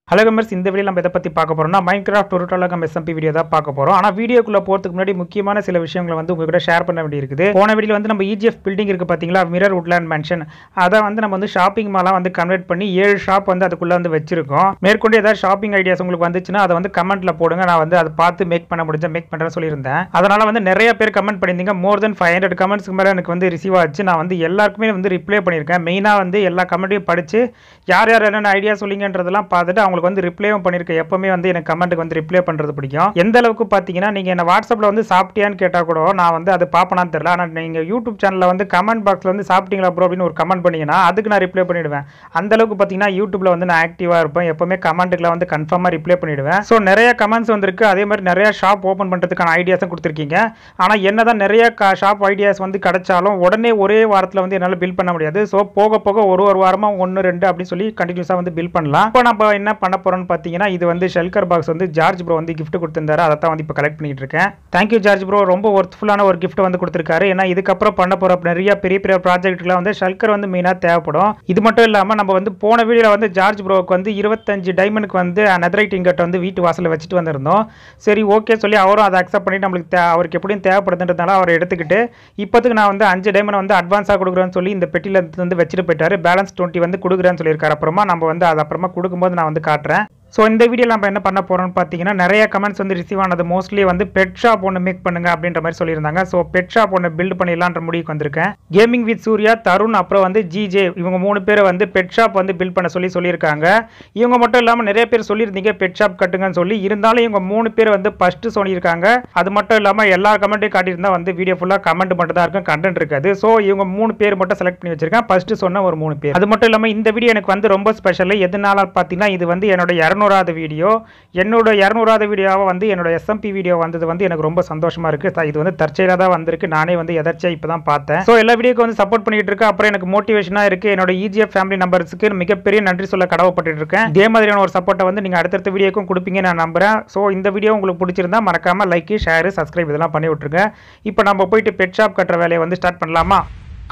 hello commerce இந்த video நம்ம எதை பற்றி பார்க்க போகிறோம்னா மைண்ட் கிராஃப்ட் உருட்டலகம் எஸ்எம்பி வீடியோ தான் பார்க்க போகிறோம் ஆனால் வீடியோக்குள்ளே போகிறதுக்கு முன்னாடி முக்கியமான சில விஷயங்களை வந்து உங்க கூட ஷேர் பண்ண வேண்டியிருக்குது போன வீடியோ வந்து நம்ம இஜிஎஃப் பில்டிங் இருக்குது பார்த்தீங்களா மிரர் உட்லேண்ட் மென்ஷன் அதை வந்து நம்ம வந்து ஷாப்பிங் மாலாக வந்து கன்வெர்ட் பண்ணி ஏழு ஷாப் வந்து அதுக்குள்ளே வந்து வச்சிருக்கோம் மேற்கொண்டு ஏதாவது ஷாப்பிங் ஐடியாஸ் உங்களுக்கு வந்துச்சுன்னா அதை வந்து கமெண்ட்டில் போடுங்க நான் வந்து அதை பார்த்து மேக் பண்ண முடிஞ்சா மேக் பண்ணுறேன்னு சொல்லியிருந்தேன் அதனால் வந்து நிறைய பேர் கமெண்ட் பண்ணியிருந்தீங்க மோர் தென் ஃபைவ் ஹண்ட்ரட் கமெண்ட்ஸ்க்கு மேலே எனக்கு வந்து ரிசீவ் ஆச்சு நான் வந்து எல்லாருக்குமே வந்து ரிப்ளை பண்ணியிருக்கேன் மெயினாக வந்து எல்லா கமெண்ட்டையும் படித்து யார் யார் என்னென்ன ஐடியா சொல்லிங்கன்றதெல்லாம் பார்த்துட்டு அவங்களுக்கு வந்து ரிப்ளையும் பண்ணியிருக்கேன் எப்பவுமே வந்து எனக்கு கமெண்ட்டுக்கு வந்து ரிப்ளை பண்ணுறது பிடிக்கும் எந்த அளவுக்கு பார்த்தீங்கன்னா நீங்கள் என்ன வாட்ஸ்அப்பில் வந்து சாப்பிட்டியான்னு கேட்டால் கூட நான் வந்து அது பார்ப்பனான்னு தெரியல ஆனால் நீங்கள் யூடியூப் சேனலில் வந்து கமெண்ட் பாக்ஸில் வந்து சாப்பிட்டீங்களா ப்ரோ அப்படின்னு ஒரு கமெண்ட் பண்ணீங்கன்னா அதுக்கு நான் ரிப்ளை பண்ணிடுவேன் அந்த அளவுக்கு பார்த்தீங்கன்னா யூடியூப்ல வந்து நான் ஆக்டிவாக இருப்பேன் எப்பவுமே கமெண்ட்டுக்குலாம் வந்து கன்ஃபார்மாக ரிப்ளை பண்ணிடுவேன் ஸோ நிறைய கமெண்ட்ஸ் வந்திருக்கு அதே மாதிரி நிறைய ஷாப் ஓப்பன் பண்ணுறதுக்கான ஐடியாஸும் கொடுத்துருக்கீங்க ஆனால் என்னதான் நிறைய ஷாப் ஐடியாஸ் வந்து கிடைச்சாலும் உடனே ஒரே வாரத்தில் வந்து என்னால் பில் பண்ண முடியாது ஸோ போக போக ஒரு ஒரு வாரமாக ஒன்று ரெண்டு அப்படின்னு சொல்லி கண்டினியூஸாக வந்து பில் பண்ணலாம் இப்போ நம்ம என்ன பண்ண போகிறோம்னு பார்த்தீங்கன்னா இது வந்து ஷெல்கர் பாக்ஸ் வந்து ஜார்ஜ் ப்ரோ வந்து gift கொடுத்திருந்தாரு அதை தான் வந்து இப்போ கலெக்ட் பண்ணிட்டு இருக்கேன் தேங்க்யூ ஜார்ஜ் ப்ரோ ரொம்ப ஒர்த்ஃபுல்லான ஒரு gift வந்து கொடுத்துருக்காரு ஏன்னா இதுக்கப்புறம் பண்ண போகிற நிறைய பெரிய பெரிய ப்ராஜெக்ட்லாம் வந்து ஷல்கர் வந்து மெயினாக தேவைப்படும் இது மட்டும் இல்லாமல் நம்ம வந்து போன வீடியோவில் வந்து ஜார்ஜ் ப்ரோவுக்கு வந்து இருபத்தஞ்சு டைமண்டுக்கு வந்து நெதரைட் இங்கட் வந்து வீட்டு வாசலில் வச்சுட்டு வந்திருந்தோம் சரி ஓகே சொல்லி அவரும் அதை அக்செப்ட் பண்ணி நம்மளுக்கு தே அவருக்கு எப்படியும் தேவைப்படுதுன்றதுனால அவர் எடுத்துக்கிட்டு இப்போதுக்கு நான் வந்து அஞ்சு டைமண்ட் வந்து அட்வான்ஸாக கொடுக்குறேன்னு சொல்லி இந்த பெட்டியில் வந்து வச்சுட்டு போயிட்டாரு பேலன்ஸ் டுவெண்ட்டி வந்து கொடுக்குறேன்னு சொல்லியிருக்காரு அப்புறமா நம்ம வந்து அது அப்புறமா கொடுக்கும்போது நான் வந்து காட்டுறேன் ஸோ இந்த வீடியோவில் நம்ம என்ன பண்ண போகிறோம்னு பார்த்தீங்கன்னா நிறைய கமெண்ட்ஸ் வந்து ரிசீவ் ஆனது மோஸ்ட்லி வந்து பெட் ஷாப் ஒன்று மேக் பண்ணுங்க அப்படின்ற மாதிரி சொல்லியிருந்தாங்க ஸோ பெட் ஷாப் ஒன்று பில்ட் பண்ணிடலான்ற முடிவுக்கு வந்திருக்கேன் கேமிங் வித் சூர்யா தருண் அப்புறம் வந்து ஜிஜே இவங்க மூணு பேரை வந்து பெட் ஷாப் வந்து பில்ட் பண்ண சொல்லி சொல்லியிருக்காங்க இவங்க மட்டும் இல்லாமல் நிறைய பேர் சொல்லியிருந்தீங்க பெட் ஷாப் கட்டுங்கன்னு சொல்லி இருந்தாலும் இவங்க மூணு பேர் வந்து ஃபஸ்ட்டு சொல்லியிருக்காங்க அது மட்டும் இல்லாமல் எல்லா கமெண்ட்டையும் காட்டியிருந்தா வந்து வீடியோ ஃபுல்லாக கமெண்ட் மட்டும் தான் இருக்கும் கண்டென்ட் இருக்காது ஸோ இவங்க மூணு பேர் மட்டும் செலக்ட் பண்ணி வச்சிருக்கேன் ஃபஸ்ட்டு சொன்ன ஒரு மூணு பேர் அது மட்டும் இல்லாமல் இந்த வீடியோ எனக்கு வந்து ரொம்ப ஸ்பெஷல் எதனால பார்த்தீங்கன்னா இது வந்து என்னோட இரநூறாவது வீடியோ என்னோட இரநூறாவது வீடியோவை வந்து என்னோட எஸ்எம்பி வீடியோ வந்தது வந்து எனக்கு ரொம்ப சந்தோஷமா இருக்கு த- இது வந்து தற்செயலாக தான் வந்திருக்கு நானே வந்து எதர்ச்சியாக இப்போ தான் பார்த்தேன் ஸோ எல்லா வீடியோக்கு வந்து சப்போர்ட் பண்ணிட்டு இருக்கு அப்புறம் எனக்கு மோட்டிவேஷனாக இருக்கு என்னோட இஜிஎஃப் ஃபேமிலி நம்பர்ஸ்க்கு மிகப்பெரிய நன்றி சொல்ல கடவுப்பட்டு இருக்கேன் இதே மாதிரியான ஒரு சப்போர்ட்டை வந்து நீங்கள் அடுத்தடுத்த வீடியோக்கும் கொடுப்பீங்க நான் நம்புறேன் ஸோ இந்த வீடியோ உங்களுக்கு பிடிச்சிருந்தா மறக்காம லைக் ஷேர் சப்ஸ்கிரைப் இதெல்லாம் பண்ணி விட்டுருங்க இப்போ நம்ம போயிட்டு பெட் ஷாப் கட்டுற வேலையை வந்து ஸ்டார்ட் பண்ணலாமா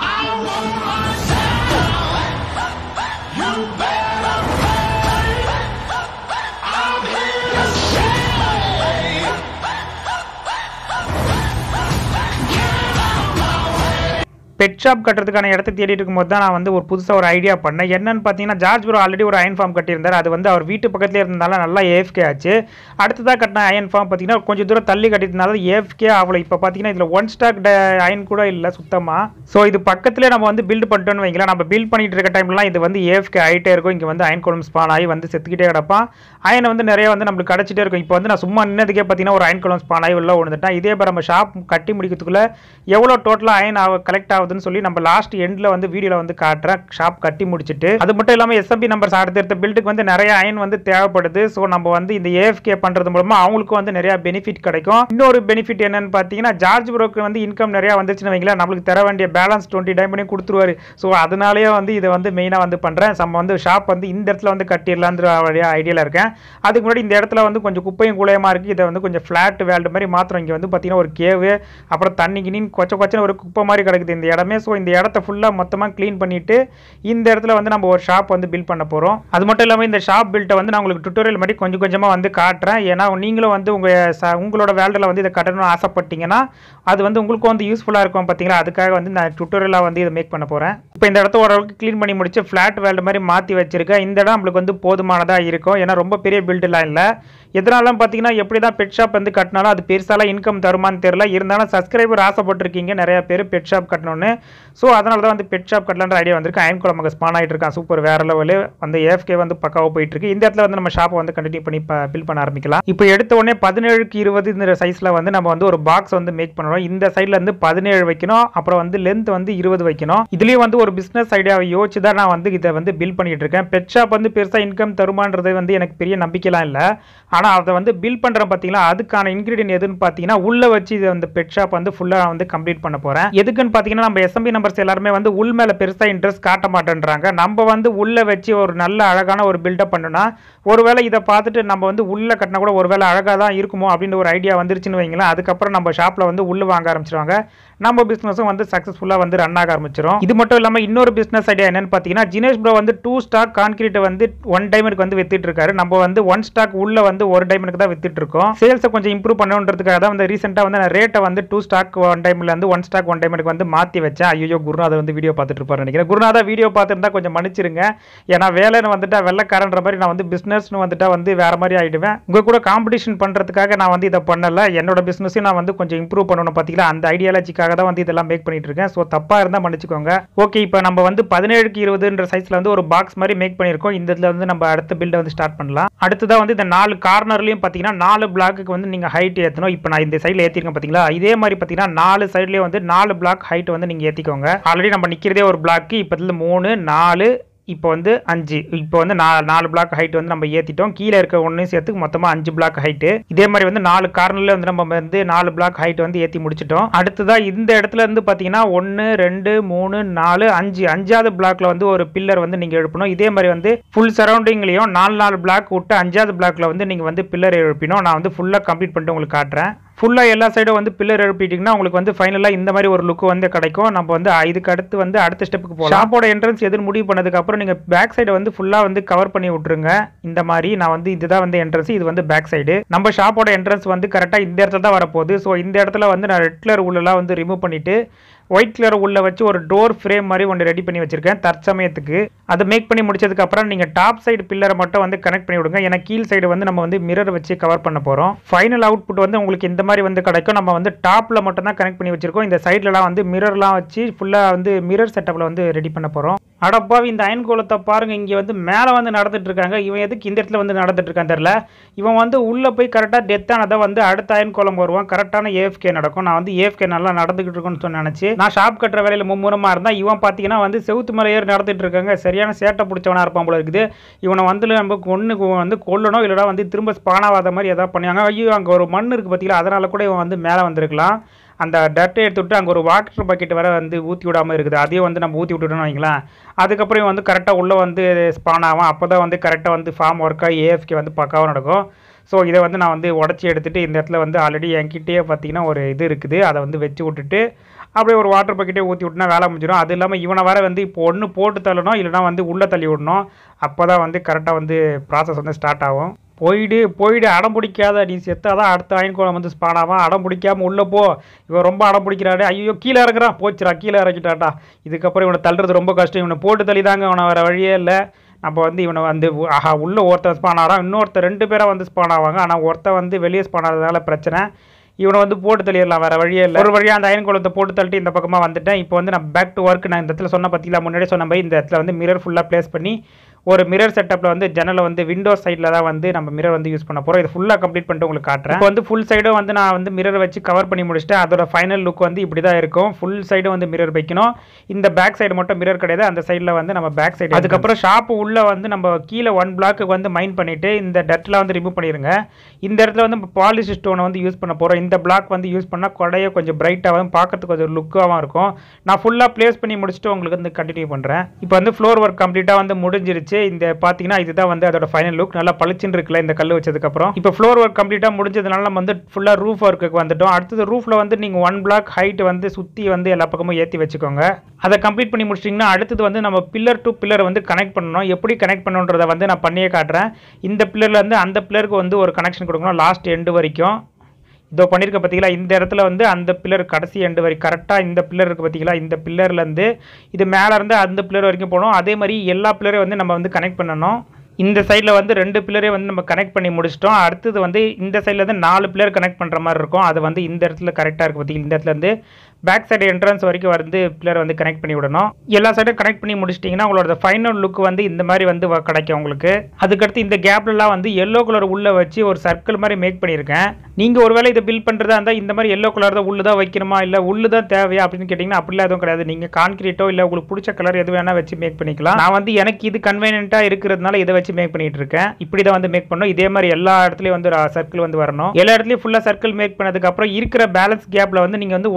பெட் ஷாப் கட்டுறதுக்கான இடத்த தேடிட்டு இருக்கும்போது தான் நான் வந்து ஒரு புதுசாக ஒரு ஐடியா பண்ணேன் என்னன்னு பார்த்தீங்கன்னா ஜார்ஜ் ப்ரோ ஆல்ரெடி ஒரு அயன் ஃபார்ம் கட்டியிருந்தார் அது வந்து அவர் வீட்டு பக்கத்துல இருந்ததால நல்லா ஏஎஃப்கே ஆச்சு அடுத்ததாக கட்டின அயன் ஃபார்ம் பார்த்தீங்கன்னா கொஞ்சம் தூரம் தள்ளி கட்டியிருந்தாலும் ஏஎஃப்கே ஆகல இப்போ பார்த்தீங்கன்னா இதில் ஒன் ஸ்டாக் அயன் கூட இல்லை சுத்தமாக ஸோ இது பக்கத்துலேயே நம்ம வந்து பில்ட் பண்ணிட்டோம்னு வைங்களேன் நம்ம பில்ட் பண்ணிட்டு இருக்க டைம்லாம் இது வந்து ஏஎஃப்கே ஆகிட்டே இருக்கும் இங்கே வந்து அயன் குளம் ஸ்பான் ஆகி வந்து செத்துக்கிட்டே கிடப்பான் அயன் வந்து நிறைய வந்து நம்மளுக்கு கிடச்சிட்டே இருக்கும் இப்போ வந்து நான் சும்மா நின்னதுக்கே பார்த்தீங்கன்னா ஒரு அயன் குளம் ஸ்பான் ஆகி உள்ள விழுந்துட்டேன் இதே மாதிரி நம்ம ஷாப் கட்டி முடிக்கிறதுக்குள்ள எவ்வளோ டோட்டலாக அயன் ஆக கலெக்ட் ஆகுதுன்னு சொல்லி நம்ம லாஸ்ட் எண்டில் வந்து வீடியோவில் வந்து காட்டுறேன் ஷாப் கட்டி முடிச்சிட்டு அது மட்டும் இல்லாமல் எஸ்எம்பி நம்பர்ஸ் அடுத்தடுத்த பில்டுக்கு வந்து நிறைய அயன் வந்து தேவைப்படுது ஸோ நம்ம வந்து இந்த ஏஎஃப்கே பண்ணுறது மூலமா அவங்களுக்கும் வந்து நிறைய பெனிஃபிட் கிடைக்கும் இன்னொரு பெனிஃபிட் என்னன்னு பார்த்தீங்கன்னா ஜார்ஜ் ப்ரோக்கு வந்து இன்கம் நிறைய வந்துச்சுன்னு வைங்களேன் நம்மளுக்கு தர வேண்டிய பேலன்ஸ் டுவெண்ட்டி டைம் பண்ணி கொடுத்துருவாரு ஸோ அதனாலேயே வந்து இதை வந்து மெயினாக வந்து பண்ணுறேன் நம்ம வந்து ஷாப் வந்து இந்த இடத்துல வந்து கட்டிடலான்ற ஐடியாவில் இருக்கேன் அதுக்கு முன்னாடி இந்த இடத்துல வந்து கொஞ்சம் குப்பையும் குலையமாக இருக்குது இதை வந்து கொஞ்சம் ஃப்ளாட் வேல்டு மாதிரி மாத்திரம் இங்கே வந்து பார்த்தீங்கன்னா ஒரு கேவு அப்புறம் தண்ணி கிணின்னு கொச்ச கொச்சன்னு ஒரு குப்பை மாதிரி கிடக்குது இந்த இடமே ஸோ இந்த இடத்த ஃபுல்லாக மொத்தமாக க்ளீன் பண்ணிட்டு இந்த இடத்துல வந்து நம்ம ஒரு ஷாப் வந்து பில்ட் பண்ண போகிறோம் அது மட்டும் இல்லாமல் இந்த ஷாப் பில்ட்டை வந்து நான் உங்களுக்கு டுட்டோரியல் மாதிரி கொஞ்சம் கொஞ்சமாக வந்து காட்டுறேன் ஏன்னா நீங்களும் வந்து உங்கள் ச உங்களோட வேல்டில் வந்து இதை கட்டணும்னு ஆசைப்பட்டீங்கன்னா அது வந்து உங்களுக்கும் வந்து யூஸ்ஃபுல்லாக இருக்கும் பார்த்தீங்களா அதுக்காக வந்து நான் டுட்டோரியலாக வந்து இதை மேக் பண்ண போகிறேன் இப்போ இந்த இடத்த ஓரளவுக்கு க்ளீன் பண்ணி முடிச்சு ஃப்ளாட் வேல்டு மாதிரி மாற்றி வச்சிருக்கேன் இந்த இடம் நம்மளுக்கு வந்து போதுமானதாக இருக்கும் ஏன்னா ரொம்ப பெரிய பில்டுலாம் இல்லை எதனாலும் பார்த்தீங்கன்னா எப்படி தான் பெட் ஷாப் வந்து கட்டினாலும் அது பெருசாலாம் இன்கம் தருமான்னு தெரியல இருந்தாலும் சப்ஸ்கிரைபர் ஆசைப்பட்டிருக்கீங்க நிறைய பேர் பெட் ஷாப் கட்டணும்னு ஸோ அதனால தான் வந்து பெட் ஷாப் கட்டலான்ற ஐடியா வந்திருக்கு அயன் குளம் அங்கே ஸ்பான் ஆகிட்டு இருக்கான் சூப்பர் வேற லெவலு வந்து ஏஎஃப்கே வந்து பக்காவாக போயிட்டு இருக்கு இந்த இடத்துல வந்து நம்ம ஷாப்பை வந்து கண்டினியூ பண்ணி பில் பண்ண ஆரம்பிக்கலாம் இப்போ எடுத்த உடனே பதினேழுக்கு இருபது இந்த சைஸில் வந்து நம்ம வந்து ஒரு பாக்ஸ் வந்து மேக் பண்ணணும் இந்த சைடில் வந்து பதினேழு வைக்கணும் அப்புறம் வந்து லென்த் வந்து இருபது வைக்கணும் இதுலேயும் வந்து ஒரு பிஸ்னஸ் ஐடியாவை யோசிச்சு தான் நான் வந்து இதை வந்து பில் பண்ணிட்டு இருக்கேன் பெட் ஷாப் வந்து பெருசாக இன்கம் தருமான்றது வந்து எனக்கு பெரிய நம்பிக்கைலாம் இல்லை ஆனால் அதை வந்து பில் பண்ணுறேன் பார்த்தீங்களா அதுக்கான இன்க்ரீடியன்ட் எதுன்னு பார்த்தீங்கன்னா உள்ளே வச்சு இது வந்து பெட் ஷாப் வந்து ஃபுல்லாக வந்து கம்ப்ளீட் பண்ண போகிறேன் எதுக்குன்னு பார்த்தீங்கன்னா நம்ம நம்ம எஸ்எம்பி நம்பர்ஸ் எல்லாருமே வந்து உள் மேலே பெருசாக இன்ட்ரெஸ்ட் காட்ட மாட்டேன்றாங்க நம்ம வந்து உள்ளே வச்சு ஒரு நல்ல அழகான ஒரு பில்டப் பண்ணுனா ஒருவேளை இதை பார்த்துட்டு நம்ம வந்து உள்ளே கட்டினா கூட ஒருவேளை அழகாக தான் இருக்குமோ அப்படின்ற ஒரு ஐடியா வந்துருச்சுன்னு வைங்களேன் அதுக்கப்புறம் நம்ம ஷாப்பில் வந்து உள்ளே வாங்க ஆரம்பிச்சிருவாங்க நம்ம பிஸ்னஸும் வந்து சக்ஸஸ்ஃபுல்லாக வந்து ரன் ஆக ஆரம்பிச்சிடும் இது மட்டும் இல்லாமல் இன்னொரு பிஸ்னஸ் ஐடியா என்னன்னு பார்த்தீங்கன்னா ஜினேஷ் ப்ரோ வந்து டூ ஸ்டாக் கான்கிரீட்டை வந்து ஒன் டைமனுக்கு வந்து வித்துட்டு இருக்காரு நம்ம வந்து ஒன் ஸ்டாக் உள்ள வந்து ஒரு டைமனுக்கு தான் வித்துட்டு இருக்கோம் சேல்ஸை கொஞ்சம் இம்ப்ரூவ் பண்ணணுன்றதுக்காக தான் வந்து ரீசெண்டாக வந்து நான் ரேட்டை வந்து டூ ஸ்டாக் ஒன் டைம்ல இருந்து ஒன் ஸ்டாக் ஒன் டைமனுக்கு வந்து மாற்றி வச்சேன் ஐயோ குருநாதர் வந்து வீடியோ பார்த்துட்டு இருப்பாரு நினைக்கிறேன் குருநாதா வீடியோ பார்த்துருந்தா கொஞ்சம் மன்னிச்சிருங்க ஏன்னா வேலைன்னு வந்துட்டா வெள்ளக்காரன்ற மாதிரி நான் வந்து பிஸ்னஸ்னு வந்துட்டா வந்து வேற மாதிரி ஆயிடுவேன் உங்க கூட காம்படிஷன் பண்றதுக்காக நான் வந்து இதை பண்ணல என்னோட பிசினஸையும் நான் வந்து கொஞ்சம் இம்ப்ரூவ் பண்ணணும் பார்த்தீங்களா அந்த ஐடியாலஜிக்காக தான் வந்து இதெல்லாம் மேக் பண்ணிட்டு இருக்கேன் ஸோ தப்பா இருந்தால் மன்னிச்சுக்கோங்க ஓகே இப்போ நம்ம வந்து பதினேழுக்கு இருபதுன்ற சைஸ்ல வந்து ஒரு பாக்ஸ் மாதிரி மேக் பண்ணியிருக்கோம் இந்த இதில் வந்து நம்ம அடுத்த பில்டை வந்து ஸ்டார்ட் பண்ணலாம் அடுத்ததாக வந்து இந்த நாலு கார்னர்லையும் பார்த்தீங்கன்னா நாலு பிளாக்குக்கு வந்து நீங்கள் ஹைட் ஏற்றணும் இப்போ நான் இந்த சைடில் ஏற்றிருக்கேன் பார்த்தீங்களா இதே மாதிரி பார்த்தீங்கன்னா நாலு சைட்லேயும் வந்து நாலு பிளாக் ஹைட் வந்து நீங்கள் ஏற்றிக்கோங்க ஆல்ரெடி நம்ம நிற்கிறதே ஒரு பிளாக்கு இப்போ இதில் மூணு நாலு இப்போ வந்து அஞ்சு இப்போ வந்து நா நாலு பிளாக் ஹைட் வந்து நம்ம ஏற்றிட்டோம் கீழே இருக்க ஒன்றையும் சேர்த்து மொத்தமாக அஞ்சு பிளாக் ஹைட்டு இதே மாதிரி வந்து நாலு கார்னரில் வந்து நம்ம வந்து நாலு பிளாக் ஹைட் வந்து ஏற்றி முடிச்சிட்டோம் அடுத்ததாக இந்த இடத்துல இருந்து பார்த்தீங்கன்னா ஒன்று ரெண்டு மூணு நாலு அஞ்சு அஞ்சாவது பிளாக்ல வந்து ஒரு பில்லர் வந்து நீங்கள் எழுப்பணும் இதே மாதிரி வந்து ஃபுல் சரௌண்டிங்லேயும் நாலு நாலு பிளாக் விட்டு அஞ்சாவது பிளாக்ல வந்து நீங்கள் வந்து பில்லர் எழுப்பினோம் நான் வந்து ஃபுல்லாக கம்ப்ளீட் பண்ணிட்டு உங்களுக்கு காட்டுறேன் ஃபுல்லாக எல்லா சைடும் வந்து பில்லர் எழுப்பிட்டிங்கன்னா உங்களுக்கு வந்து ஃபைனலாக இந்த மாதிரி ஒரு லுக் வந்து கிடைக்கும் நம்ம வந்து இதுக்கு அடுத்து வந்து அடுத்த ஸ்டெப்புக்கு போகலாம் ஷாப்போட என்ட்ரன்ஸ் எதுன்னு முடிவு பண்ணதுக்கு அப்புறம் நீங்கள் பேக் சைடை வந்து ஃபுல்லாக வந்து கவர் பண்ணி விட்டுருங்க இந்த மாதிரி நான் வந்து இதுதான் வந்து என்ட்ரன்ஸ் இது வந்து பேக் சைடு நம்ம ஷாப்போட என்ட்ரன்ஸ் வந்து கரெக்டாக இந்த இடத்துல தான் வரப்போகுது ஸோ இந்த இடத்துல வந்து நான் ரெட் கலர் உள்ளலாம் வந்து ரிமூவ் பண்ணிட்டு ஒயிட் கலர் உள்ள வச்சு ஒரு டோர் ஃப்ரேம் மாதிரி ஒன்று ரெடி பண்ணி வச்சிருக்கேன் தற்சமயத்துக்கு அதை மேக் பண்ணி முடிச்சதுக்கு அப்புறம் நீங்கள் டாப் சைடு பில்லரை மட்டும் வந்து கனெக்ட் பண்ணி விடுங்க ஏன்னா கீழ் சைடு வந்து நம்ம வந்து மிரர் வச்சு கவர் பண்ண போகிறோம் ஃபைனல் அவுட்புட் வந்து உங்களுக்கு இந்த மாதிரி வந்து கிடைக்கும் நம்ம வந்து டாப்பில் மட்டும் தான் கனெக்ட் பண்ணி வச்சிருக்கோம் இந்த சைட்லலாம் வந்து மிரர்லாம் வச்சு ஃபுல்லாக வந்து மிரர் செட்டப்பில் வந்து ரெடி பண்ண போகிறோம் அடப்பாவி இந்த அயன் கோலத்தை பாருங்க இங்கே வந்து மேலே வந்து நடந்துட்டு இருக்காங்க இவன் எதுக்கு இந்த இடத்துல வந்து நடந்துட்டு இருக்கான்னு தெரியல இவன் வந்து உள்ளே போய் கரெக்டாக டெத் ஆனதை வந்து அடுத்த அயன் கோலம் வருவான் கரெக்டான ஏஎஃப்கே நடக்கும் நான் வந்து ஏஎஃப்கே நல்லா நடந்துகிட்டு இருக்குன்னு சொல்லி நினச்சி நான் ஷாப் கட்டுற வேலையில் மும்முரமாக இருந்தால் இவன் பார்த்தீங்கன்னா வந்து செவுத்து மலை ஏறி நடந்துட்டு இருக்காங்க சரியான சேட்டை பிடிச்சவனா இருப்பான் போல இருக்குது இவனை வந்து நம்ம ஒன்று வந்து கொல்லணும் இல்லைனா வந்து திரும்ப ஸ்பானாவாத மாதிரி எதாவது பண்ணுவாங்க ஐயோ அங்கே ஒரு மண் இருக்குது பார்த்தீங்களா அதனால கூட இவன் வந்து மேலே வந்திருக்கலாம் அந்த டட்டை எடுத்துவிட்டு அங்கே ஒரு வாட்டர் பக்கெட் வர வந்து ஊற்றி விடாமல் இருக்குது அதையும் வந்து நம்ம ஊற்றி விட்டுட்டோம்னு வைங்களேன் அதுக்கப்புறம் இவன் வந்து கரெக்டாக உள்ளே வந்து ஸ்பான் ஆகும் அப்போ தான் வந்து கரெக்டாக வந்து ஃபார்ம் ஒர்க்காக ஏஎஃப்கே வந்து பக்காவாக நடக்கும் ஸோ இதை வந்து நான் வந்து உடச்சி எடுத்துகிட்டு இந்த இடத்துல வந்து ஆல்ரெடி என்கிட்டயே பார்த்தீங்கன்னா ஒரு இது இருக்குது அதை வந்து வச்சு விட்டுட்டு அப்படியே ஒரு வாட்டர் பக்கெட்டே ஊற்றி விட்டுனா வேலை முடிஞ்சிடும் அது இல்லாமல் இவனை வர வந்து இப்போ ஒன்று போட்டு தள்ளணும் இல்லைனா வந்து உள்ளே தள்ளி விடணும் அப்போ தான் வந்து கரெக்டாக வந்து ப்ராசஸ் வந்து ஸ்டார்ட் ஆகும் போயிடு போயிடு அடம் பிடிக்காத நீ செத்தாதான் அடுத்த அயன் கோலம் வந்து ஸ்பான் ஆவான் அடம் பிடிக்காம உள்ளே போ இவன் ரொம்ப அடம் பிடிக்கிறாரு ஐயோ கீழே இறக்குறான் போச்சுடா கீழே இறக்கிட்டாட்டா இதுக்கப்புறம் இவனை தள்ளுறது ரொம்ப கஷ்டம் இவனை போட்டு தள்ளி தாங்க அவனை வேறு வழியே இல்லை நம்ம வந்து இவனை வந்து உ- ஆஹா உள்ள ஒருத்தன் ஸ்பான் ஆகிறான் இன்னொருத்தர் ரெண்டு பேராக வந்து ஸ்பான் ஆவாங்க ஆனால் ஒருத்தன் வந்து வெளியே ஸ்பான் ஆகிறதுனால பிரச்சனை இவனை வந்து போட்டு தள்ளிடலாம் வேற வழியே இல்லை ஒரு வழியாக அந்த அயன் குளத்தை போட்டு தள்ளிட்டு இந்த பக்கமாக வந்துட்டேன் இப்போ வந்து நான் பேக் டு ஒர்க் நான் இந்த இடத்துல சொன்ன பார்த்தீங்களா முன்னாடியே சொன்ன மாதிரி இந்த இடத்துல வந்து மிரர் ஃபுல்லாக ப்ளேஸ் பண்ணி ஒரு மிரர் செட்டப்பில் வந்து ஜன்னலை வந்து விண்டோ சைடில் தான் வந்து நம்ம மிரர் வந்து யூஸ் பண்ண போகிறோம் இது ஃபுல்லாக கம்ப்ளீட் பண்ணிட்டு உங்களுக்கு காட்டுறேன் இப்போ வந்து ஃபுல் சைடும் வந்து நான் வந்து மிரர் வச்சு கவர் பண்ணி முடிச்சிட்டேன் அதோட ஃபைனல் லுக் வந்து இப்படி தான் இருக்கும் ஃபுல் சைடும் வந்து மிரர் வைக்கணும் இந்த பேக் சைடு மட்டும் மிரர் கிடையாது அந்த சைடில் வந்து நம்ம பேக் சைடு அதுக்கப்புறம் ஷாப்பு உள்ளே வந்து நம்ம கீழே ஒன் பிளாக்கு வந்து மைண்ட் பண்ணிவிட்டு இந்த டெட்டில் வந்து ரிமூவ் பண்ணிடுங்க இந்த இடத்துல வந்து பாலிஷ் ஸ்டோனை வந்து யூஸ் பண்ண போகிறோம் இந்த பிளாக் வந்து யூஸ் பண்ணால் கொடையை கொஞ்சம் பிரைட்டாகவும் பார்க்கறதுக்கு கொஞ்சம் லுக்காகவும் இருக்கும் நான் ஃபுல்லாக ப்ளேஸ் பண்ணி முடிச்சுட்டு உங்களுக்கு வந்து கண்டினியூ பண்ணுறேன் இப்போ வந்து ஃப்ளோர் ஒர்க் கம்ப்ளீட்டாக வந்து முடிஞ்சிருச்சு இந்த பார்த்தீங்கன்னா இதுதான் வந்து அதோட ஃபைனல் லுக் நல்லா பளிச்சுன்னு இருக்குல்ல இந்த கல் வச்சதுக்கப்புறம் இப்போ ஃப்ளோர் ஒர்க் கம்ப்ளீட்டாக முடிஞ்சதுனால நம்ம வந்து ஃபுல்லாக ரூஃப் ஒர்க்குக்கு வந்துட்டோம் அடுத்தது ரூஃபில் வந்து நீங்கள் ஒன் பிளாக் ஹைட் வந்து சுற்றி வந்து எல்லா பக்கமும் ஏற்றி வச்சுக்கோங்க அதை கம்ப்ளீட் பண்ணி முடிச்சிட்டிங்கன்னா அடுத்தது வந்து நம்ம பில்லர் டு பில்லர் வந்து கனெக்ட் பண்ணணும் எப்படி கனெக்ட் பண்ணணுன்றதை வந்து நான் பண்ணியே காட்டுறேன் இந்த பில்லர்ல இருந்து அந்த பில்லருக்கு வந்து ஒரு கனெக்ஷன் கொடுக்கணும் லாஸ்ட் எண்டு வரைக்கும் இதோ பண்ணியிருக்க பார்த்தீங்களா இந்த இடத்துல வந்து அந்த பில்லர் கடைசி எண்டு வரை கரெக்டாக இந்த பில்லர் இருக்குது பார்த்தீங்களா இந்த பில்லர்லேருந்து இது மேலே இருந்து அந்த பில்லர் வரைக்கும் போகணும் அதே மாதிரி எல்லா பில்லரையும் வந்து நம்ம வந்து கனெக்ட் பண்ணணும் இந்த சைடில் வந்து ரெண்டு பில்லரே வந்து நம்ம கனெக்ட் பண்ணி முடிச்சிட்டோம் அடுத்தது வந்து இந்த சைடில் வந்து நாலு பில்லர் கனெக்ட் பண்ணுற மாதிரி இருக்கும் அது வந்து இந்த இடத்துல கரெக்டாக இருக்குது பார்த்தீங்களா இந்த இடத்துல இருந்து பேக் சைடு என்ட்ரன்ஸ் வரைக்கும் வந்து பில்லர் வந்து கனெக்ட் பண்ணி விடணும் எல்லா சைடும் கனெக்ட் பண்ணி முடிச்சிட்டிங்கன்னா உங்களோட ஃபைனல் லுக் வந்து இந்த மாதிரி வந்து வ- கிடைக்கும் உங்களுக்கு அதுக்கடுத்து இந்த கேப்லலாம் வந்து எல்லோ கலர் உள்ள வச்சு ஒரு சர்க்கிள் மாதிரி மேக் பண்ணியிருக்கேன் நீங்கள் ஒருவேளை இதை பில் பண்ணுறதா இருந்தால் இந்த மாதிரி எல்லோ கலர் தான் உள்ளு தான் வைக்கணுமா இல்லை உள்ளு தான் தேவையா அப்படின்னு கேட்டிங்கன்னா அப்படிலாம் எதுவும் கிடையாது நீங்கள் கான்கிரீட்டோ இல்லை உங்களுக்கு பிடிச்ச கலர் எது வேணால் வச்சு மேக் பண்ணிக்கலாம் நான் வந்து எனக்கு இது கன்வீனியன்ட்டாக இருக்கிறதுனால இதை வச்சு மேக் பண்ணிட்டு இருக்கேன் இப்படி தான் வந்து மேக் பண்ணணும் இதே மாதிரி எல்லா இடத்துலையும் வந்து சர்க்கிள் வந்து வரணும் எல்லா இடத்துலையும் ஃபுல்லாக சர்க்கிள் மேக் பண்ணதுக்கு அப்புறம் இருக்கிற பேலன்ஸ் கேப்பில் வந்து நீங்கள் வந்து ஒயிட் கலர்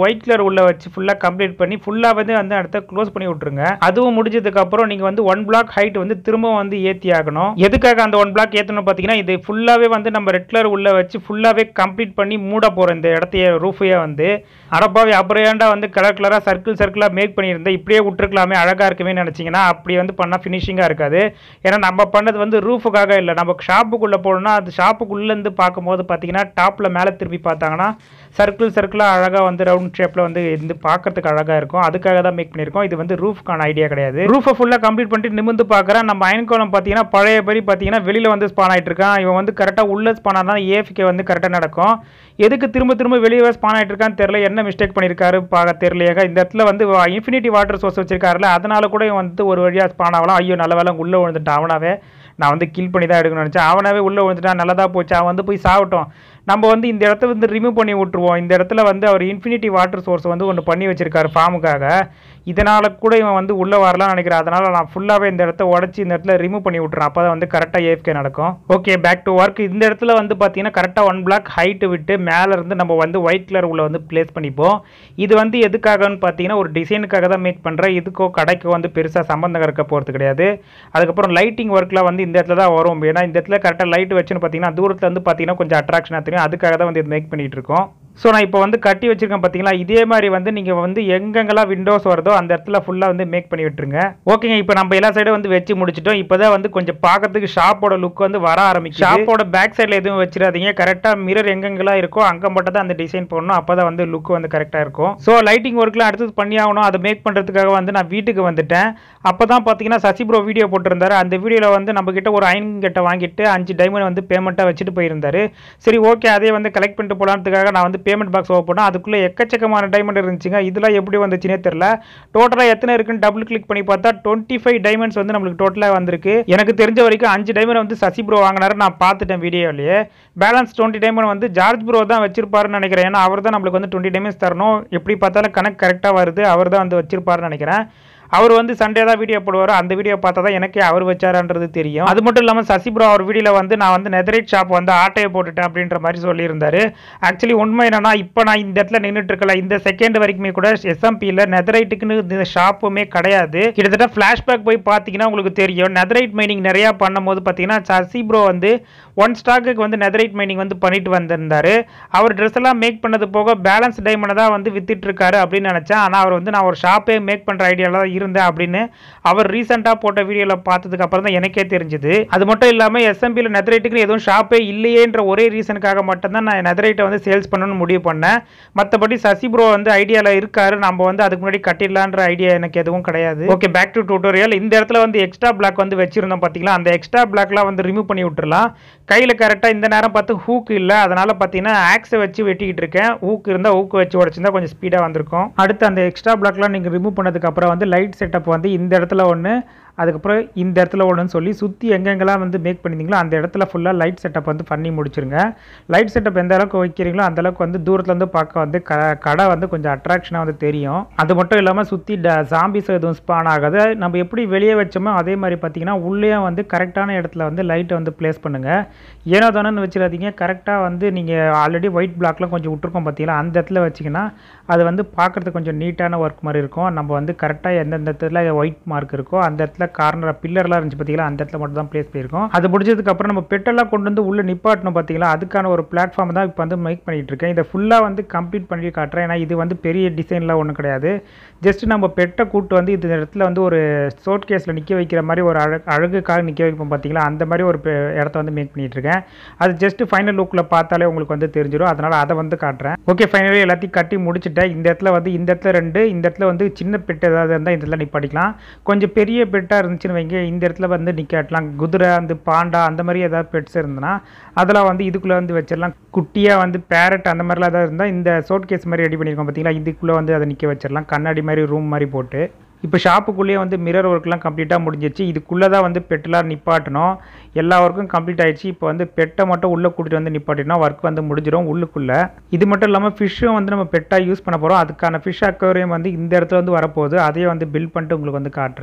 உள்ளே வச்சு ஃபுல்லாக கம்ப்ளீட் பண்ணி ஃபுல்லாக வந்து அந்த இடத்த க்ளோஸ் பண்ணி விட்ருங்க அதுவும் முடிஞ்சதுக்கப்புறம் நீங்கள் வந்து ஒன் பிளாக் ஹைட் வந்து திரும்ப வந்து ஏற்றி ஆகணும் எதுக்காக அந்த ஒன் பிளாக் ஏற்றணும் பார்த்தீங்கன்னா இது ஃபுல்லாகவே வந்து நம்ம ரெட் கலர் உள்ளே வச்சு ஃபுல்லாகவே கம்ப்ளீட் பண்ணி மூட போகிறோம் இந்த இடத்தையே ரூஃபையே வந்து அடப்பாவே அப்புறம் ஏன்டா வந்து கலர் கலராக சர்க்கிள் சர்க்கிளாக மேக் பண்ணியிருந்தேன் இப்படியே விட்டுருக்கலாமே அழகாக இருக்குமே நினச்சிங்கன்னா அப்படி வந்து பண்ணால் ஃபினிஷிங்காக இருக்காது ஏன்னா நம்ம பண்ணது வந்து ரூஃபுக்காக இல்லை நம்ம ஷாப்புக்குள்ளே போகணும்னா அது ஷாப்புக்குள்ளேருந்து பார்க்கும்போது பார்த்தீங்கன்னா டாப்பில் மேலே திருப்பி பார்த்தாங்கன்னா சர்க்கிள் சர்க்கிளாக அழகாக வந்து ரவுண்ட் ஷேப்பில் வந்து இருந்து பார்க்கறதுக்கு அழகாக இருக்கும் அதுக்காக தான் மேக் பண்ணியிருக்கோம் இது வந்து ரூஃப்க்கான ஐடியா கிடையாது ரூஃபை ஃபுல்லாக கம்ப்ளீட் பண்ணிட்டு நிமிந்து பார்க்குறேன் நம்ம அயன்கோலம் பார்த்தீங்கன்னா பழைய படி பார்த்தீங்கன்னா வெளியில் வந்து ஸ்பான் ஆகிட்டு இருக்கான் இவன் வந்து கரெக்டாக உள்ள ஸ்பான் ஆனால் ஏஃபிகே வந்து கரெக்டாக நடக்கும் எதுக்கு திரும்ப திரும்ப வெளியே ஸ்பான் ஆகிட்டு இருக்கான்னு தெரியல என்ன மிஸ்டேக் பண்ணியிருக்காரு பார்க்க தெரியலையாக இந்த இடத்துல வந்து இன்ஃபினிட்டி வாட்டர் சோர்ஸ் வச்சிருக்காருல அதனால கூட இவன் வந்து ஒரு வழியாக ஸ்பான் ஆகலாம் ஐயோ நல்ல வேலை உள்ளே விழுந்துட்டான் அவனாவே நான் வந்து கில் பண்ணி தான் எடுக்கணும்னு நினச்சேன் அவனாவே உள்ளே விழுந்துட்டான் நல்லதா போச்சு அவன் வந்து போய் சாப்பிட்டோம் நம்ம வந்து இந்த இடத்த வந்து ரிமூவ் பண்ணி விட்டுருவோம் இந்த இடத்துல வந்து அவர் இன்ஃபினிட்டி வாட்டர் சோர்ஸ் வந்து ஒன்று பண்ணி வச்சிருக்காரு ஃபார்முக்காக இதனால் கூட இவன் வந்து உள்ளே வரலாம்னு நினைக்கிறேன் அதனால் நான் ஃபுல்லாகவே இந்த இடத்த உடச்சி இந்த இடத்துல ரிமூவ் பண்ணி விட்றேன் அப்போ தான் வந்து கரெக்டாக ஏஃப்கே நடக்கும் ஓகே பேக் டு ஒர்க் இந்த இடத்துல வந்து பார்த்தீங்கன்னா கரெக்டாக ஒன் பிளாக் ஹைட்டு விட்டு மேலே இருந்து நம்ம வந்து ஒயிட் கலர் உள்ள வந்து ப்ளேஸ் பண்ணிப்போம் இது வந்து எதுக்காகன்னு பார்த்தீங்கன்னா ஒரு டிசைனுக்காக தான் மேக் பண்ணுறேன் இதுக்கோ கடைக்கோ வந்து பெருசாக சம்பந்தம் இருக்க போகிறது கிடையாது அதுக்கப்புறம் லைட்டிங் ஒர்க்கில் வந்து இந்த இடத்துல தான் வரும் ஏன்னா இந்த இடத்துல கரெக்டாக லைட் வச்சுன்னு பார்த்தீங்கன்னா தூரத்தில் வந்து பார்த்தீங்கன்னா கொஞ்சம் அட்ராக்ஷனாக தெரியும் அதுக்காக தான் வந்து இது மேக் பண்ணிகிட்டு இருக்கோம் ஸோ நான் இப்போ வந்து கட்டி வச்சிருக்கேன் பார்த்தீங்களா இதே மாதிரி வந்து நீங்கள் வந்து எங்கெங்கெல்லாம் விண்டோஸ் வருதோ அந்த இடத்துல ஃபுல்லாக வந்து மேக் பண்ணி விட்டுருங்க ஓகேங்க இப்போ நம்ம எல்லா சைடும் வந்து வச்சு முடிச்சிட்டோம் இப்போ தான் வந்து கொஞ்சம் பார்க்கறதுக்கு ஷாப்போட லுக் வந்து வர ஆரம்பிக்கும் ஷாப்போட பேக் சைடில் எதுவும் வச்சிடாதீங்க கரெக்டாக மிரர் எங்கெங்கெல்லாம் இருக்கோ அங்கே மட்டும் தான் அந்த டிசைன் போடணும் அப்போ தான் வந்து லுக் வந்து கரெக்டாக இருக்கும் ஸோ லைட்டிங் ஒர்க்லாம் அடுத்தது பண்ணி ஆகணும் அதை மேக் பண்ணுறதுக்காக வந்து நான் வீட்டுக்கு வந்துட்டேன் அப்போ தான் பார்த்தீங்கன்னா சசி ப்ரோ வீடியோ போட்டிருந்தாரு அந்த வீடியோவில் வந்து நம்ம கிட்ட ஒரு அயன் கிட்ட வாங்கிட்டு அஞ்சு டைமண்ட் வந்து பேமெண்ட்டாக வச்சுட்டு போயிருந்தாரு சரி ஓகே அதே வந்து கலெக்ட் பண்ணிட்டு போலான்றதுக்காக நான் வந்து பேமெண்ட் பாக்ஸ் ஓப்பன் பண்ணேன் அதுக்குள்ளே எக்கச்சக்கமான டைமண்ட் இருந்துச்சுங்க இதெல்லாம் எப்படி வந்துச்சுனே தெரில டோட்டலாக எத்தனை இருக்குன்னு டபுள் கிளிக் பண்ணி பார்த்தா டுவெண்ட்டி ஃபைவ் டைமண்ட்ஸ் வந்து நம்மளுக்கு டோட்டலாக வந்திருக்கு எனக்கு தெரிஞ்ச வரைக்கும் அஞ்சு டைமண்ட் வந்து சசி ப்ரோ வாங்கினாரு நான் பார்த்துட்டேன் வீடியோலேயே பேலன்ஸ் டுவெண்ட்டி டைமண்ட் வந்து ஜார்ஜ் ப்ரோ தான் வச்சிருப்பாருன்னு நினைக்கிறேன் ஏன்னா அவர் தான் நம்மளுக்கு வந்து டுவெண்ட்டி டைமண்ட்ஸ் தரணும் எப்படி பார்த்தாலும் கணக்கு கரெக்டாக வருது அவர் தான் வந்து வச்சிருப்பாருன்னு நினைக்கிறேன் அவர் வந்து சண்டே தான் வீடியோ போடுவார் அந்த வீடியோ பார்த்தா தான் எனக்கே அவர் வச்சாரான்றது தெரியும் அது மட்டும் இல்லாமல் சசி ப்ரோ அவர் வீடியோவில் வந்து நான் வந்து நெதரைட் ஷாப் வந்து ஆட்டையை போட்டுட்டேன் அப்படின்ற மாதிரி சொல்லியிருந்தாரு ஆக்சுவலி உண்மை என்னன்னா இப்போ நான் இந்த இடத்துல நின்றுட்டு இருக்கல இந்த செகண்ட் வரைக்குமே கூட எஸ்எம்பியில் நெதரைட்டுக்குன்னு இந்த ஷாப்புமே கிடையாது கிட்டத்தட்ட ஃப்ளாஷ்பேக் போய் பார்த்தீங்கன்னா உங்களுக்கு தெரியும் நெதரைட் மைனிங் நிறையா பண்ணும்போது பார்த்தீங்கன்னா சசி ப்ரோ வந்து ஒன் ஸ்டாக்குக்கு வந்து நெதரைட் மைனிங் வந்து பண்ணிட்டு வந்திருந்தாரு அவர் ட்ரெஸ் எல்லாம் மேக் பண்ணது போக பேலன்ஸ் டைமண்டை தான் வந்து வித்துட்டு இருக்காரு அப்படின்னு நினச்சேன் ஆனால் அவர் வந்து நான் ஒரு ஷாப்பே மேக் பண்ணுற ஐடியாவில் தான் இருந்தேன் அப்படின்னு அவர் ரீசெண்டாக போட்ட வீடியோவில் பார்த்ததுக்கு அப்புறம் தான் எனக்கே தெரிஞ்சுது அது மட்டும் இல்லாமல் எஸ்எம்பியில் நெதரைட்டுக்கு எதுவும் ஷாப்பே இல்லையேன்ற ஒரே ரீசனுக்காக மட்டும்தான் நான் நெதரைட்டை வந்து சேல்ஸ் பண்ணணும்னு முடிவு பண்ணேன் மற்றபடி சசி ப்ரோ வந்து ஐடியாவில் இருக்காரு நம்ம வந்து அதுக்கு முன்னாடி கட்டிடலான்ற ஐடியா எனக்கு எதுவும் கிடையாது ஓகே பேக் டு டியூட்டோரியல் இந்த இடத்துல வந்து எக்ஸ்ட்ரா பிளாக் வந்து வச்சிருந்தோம் பார்த்தீங்களா அந்த எக்ஸ்ட்ரா பிளாக்லாம் வந்து ரிமூவ் பண்ணி விட்டுறலாம் கையில் கரெக்டாக இந்த நேரம் பார்த்து ஹூக் இல்லை அதனால் பார்த்தீங்கன்னா ஆக்ஸை வச்சு வெட்டிக்கிட்டு இருக்கேன் ஹூக் இருந்தால் ஹூக் வச்சு உடச்சிருந்தா கொஞ்சம் ஸ்பீடாக வந்திருக்கும் அடுத்து அந்த எக்ஸ்ட்ரா பிளாக்லாம் நீங்கள் ரிமூவ் பண்ணதுக்கு அப்புறம் வந்து லைட் செட்டப் வந்து இந்த இடத்துல ஒன்று அதுக்கப்புறம் இந்த இடத்துல ஒன்றுன்னு சொல்லி சுற்றி எங்கெங்கெல்லாம் வந்து மேக் பண்ணியிருந்தீங்களோ அந்த இடத்துல ஃபுல்லாக லைட் செட்டப் வந்து பண்ணி முடிச்சிருங்க லைட் செட்டப் எந்த அளவுக்கு வைக்கிறீங்களோ அந்த அளவுக்கு வந்து தூரத்துலேருந்து பார்க்க வந்து க கடை வந்து கொஞ்சம் அட்ராக்ஷனாக வந்து தெரியும் அது மட்டும் இல்லாமல் சுற்றி ட ஜாம்பிஸ் எதுவும் ஸ்பான் ஆகாது நம்ம எப்படி வெளியே வச்சோமோ அதே மாதிரி பார்த்தீங்கன்னா உள்ளேயும் வந்து கரெக்டான இடத்துல வந்து லைட்டை வந்து ப்ளேஸ் பண்ணுங்கள் ஏனோ தானோன்னு வச்சிடாதீங்க கரெக்டாக வந்து நீங்கள் ஆல்ரெடி ஒயிட் பிளாக்லாம் கொஞ்சம் விட்ருக்கோம் பார்த்தீங்களா அந்த இடத்துல வச்சிங்கன்னா அது வந்து பார்க்குறதுக்கு கொஞ்சம் நீட்டான ஒர்க் மாதிரி இருக்கும் நம்ம வந்து கரெக்டாக எந்தெந்த இடத்துல ஒயிட் மார்க் இருக்கோ அந்த இடத்துல கார்னர் பில்லர்லாம் இருந்துச்சு பார்த்தீங்களா அந்த இடத்துல மட்டும் தான் ப்ளேஸ் பண்ணியிருக்கோம் அது முடிஞ்சதுக்கு அப்புறம் நம்ம பெட்டெல்லாம் கொண்டு வந்து உள்ள நிப்பாட்டணும் பார்த்தீங்களா அதுக்கான ஒரு பிளாட்ஃபார்ம் தான் இப்போ வந்து மேக் பண்ணிட்டு இருக்கேன் இதை ஃபுல்லாக வந்து கம்ப்ளீட் பண்ணி காட்டுறேன் ஏன்னா இது வந்து பெரிய டிசைன்லாம் ஒன்றும் கிடையாது ஜஸ்ட் நம்ம பெட்டை கூட்டு வந்து இந்த இடத்துல வந்து ஒரு ஷோட் கேஸில் நிற்க வைக்கிற மாதிரி ஒரு அழகு அழகுக்காக நிற்க வைப்போம் பார்த்தீங்களா அந்த மாதிரி ஒரு பெ- இடத்த வந்து மேக் பண்ணிட்டு இருக்கேன் அது ஜஸ்ட் ஃபைனல் லுக்கில் பார்த்தாலே உங்களுக்கு வந்து தெரிஞ்சிடும் அதனால் அதை வந்து காட்டுறேன் ஓகே ஃபைனலி எல்லாத்தையும் கட்டி முடிச்சுட்டேன் இந்த இடத்துல வந்து இந்த இடத்துல ரெண்டு இந்த இடத்துல வந்து சின்ன பெட்டு ஏதாவது இருந்தால் இந்த இடத்துல நிப்பாட்டிக்கலாம் கொஞ்சம் பெரிய பெட்டாக இருந்துச்சுன்னு வைங்க இந்த இடத்துல வந்து நிற்காட்டலாம் குதிரை அந்த பாண்டா அந்த மாதிரி ஏதாவது பெட்ஸ் இருந்ததுன்னா அதெல்லாம் வந்து இதுக்குள்ளே வந்து வச்சிடலாம் குட்டியாக வந்து பேரட் அந்த மாதிரிலாம் ஏதாவது இருந்தால் இந்த சோட் கேஸ் மாதிரி ரெடி பண்ணியிருக்கோம் பார்த்தீங்களா இதுக்குள்ளே வந்து அதை நிற்க வச்சிடலாம் கண்ணாடி மாதிரி ரூம் மாதிரி போட்டு இப்போ ஷாப்புக்குள்ளேயே வந்து மிரர் ஒர்க்லாம் கம்ப்ளீட்டாக முடிஞ்சிருச்சு இதுக்குள்ளே தான் வந்து பெட்டெலாம் நிப்பாட்டணும் எல்லா ஒர்க்கும் கம்ப்ளீட் ஆயிடுச்சு இப்போ வந்து பெட்டை மட்டும் உள்ளே கூட்டிட்டு வந்து நிப்பாட்டினா ஒர்க் வந்து முடிஞ்சிடும் உள்ளுக்குள்ளே இது மட்டும் இல்லாமல் ஃபிஷ்ஷும் வந்து நம்ம பெட்டாக யூஸ் பண்ண போகிறோம் அதுக்கான ஃபிஷ் அக்வேரியம் வந்து இந்த இடத்துல வந்து வரப்போகுது அதையும் வந்து பில்ட் பண்ணிட்டு உங்களுக்கு வந்து காட்டுறேன்